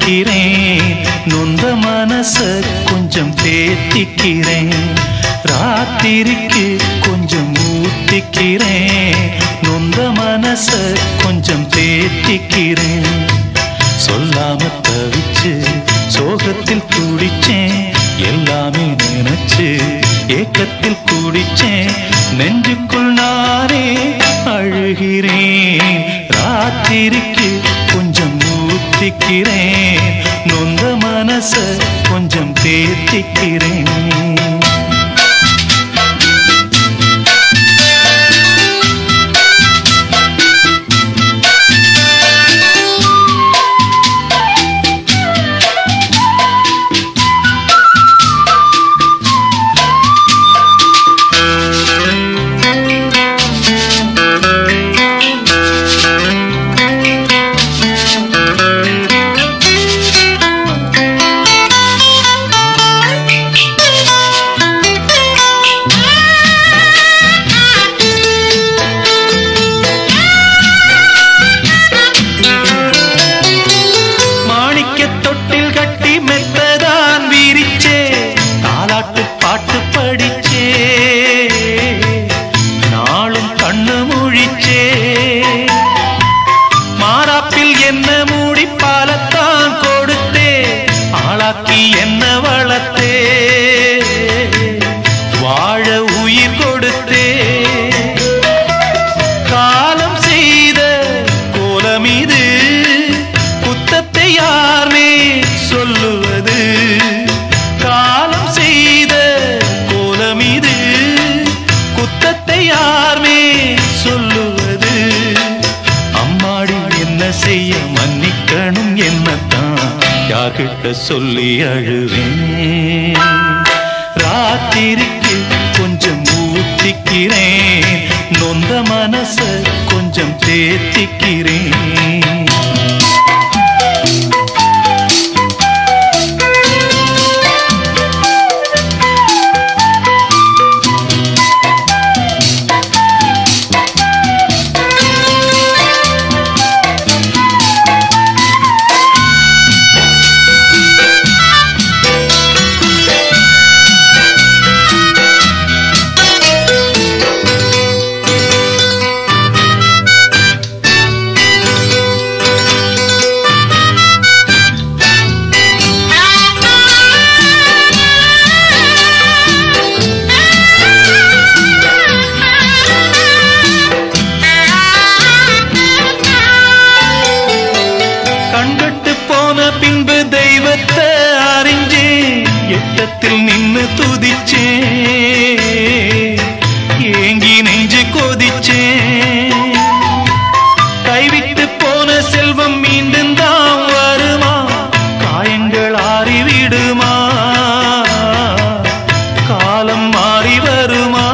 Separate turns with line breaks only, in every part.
ஊத்திக்கிறேன் நொந்த மனச கொஞ்சம் தேத்திக்கிறேன் ராத்திரிக்கு கொஞ்சம் ஊத்திக்கிறேன் நொந்த மனச கொஞ்சம் தேத்திக்கிறேன் சொல்லாம தவிச்சு சோகத்தில் துடிச்சேன் எல்லாமே நினைச்சு ஏக்கத்தில் குடிச்சேன் நெஞ்சுக்குள் நானே அழுகிறேன் ராத்திரிக்கு கொஞ்சம் ஊத்திக்கிறேன் நொந்த மனச கொஞ்சம் தேத்திக்கிறேன் மாணிக்க தொட்டில் கட்டி மெத்ததான் வீரிச்சே தாலாட்டு பாட்டு படிச்சே நாளும் கண்ணு முழிச்சே மாறாப்பில் என்ன மூடி பாலத்தான் கொடுத்தே ஆளாக்கி என்ன வளர்த்தே வாழ உயிர் கொடுத்தே காலம் செய்த கோலம் இது குத்தத்தை யாரே சொல்லுவது காலம் செய்த கோலம் இது குத்தத்தை யாரே சொல்லுவது அம்மாடி என்ன செய்ய மன்னிக்கணும் என்னத்தான் யார்கிட்ட சொல்லி அழுவேன் ராத்திரிக்கு கொஞ்சம் ஊத்திக்கிறேன் நொந்த மனச கொஞ்சம் தேத்திக்கிறேன் கண்கட்டு போன பின்பு தெய்வத்தை அறிஞ்சே எட்டத்தில் நின்னு துதிச்சே ஏங்கி நெஞ்சு கொதிச்சே கைவிட்டு போன செல்வம் மீண்டும் தான் வருமா காயங்கள் ஆறிவிடுமா காலம் மாறி வருமா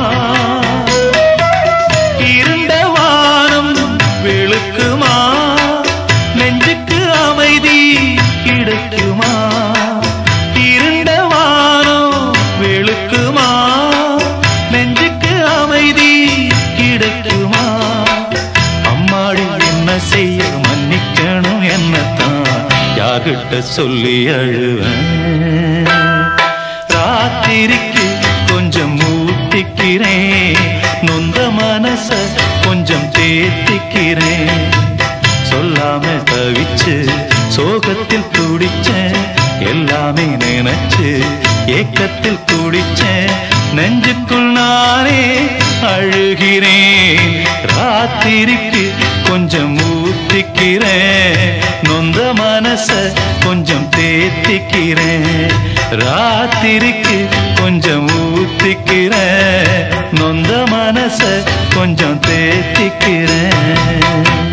இருண்ட வானம் வெளுக்குமா நெஞ்சுக்கு அமைதி கிடைக்குமா இருண்ட வானம் வெளுக்குமா நெஞ்சுக்கு அமைதி கிடைக்குமா அம்மாடி என்ன செய்ய மன்னிக்கணும் என்னத்தான் யார்கிட்ட சொல்லி அழுவேன் ராத்திரிக்கு கொஞ்சம் ஊத்திக்கிறேன் நொந்த மனச கொஞ்சம் தேத்திக்கிறேன் சொல்லாம தவிச்சு சோகத்தில் துடிச்சேன் எல்லாமே நினைச்சு ஏக்கத்தில் துடிச்சேன் நெஞ்சுக்குள் நானே அழுகிறேன் ராத்திரிக்கு கொஞ்சம் ஊத்திக்கிறேன் நொந்த மனச கொஞ்சம் தேத்திக்கிறேன் ராத்திரிக்கு கொஞ்சம் ஊத்திக்கிறேன் நொந்த மனச கொஞ்சம் தேத்திக்கிறேன்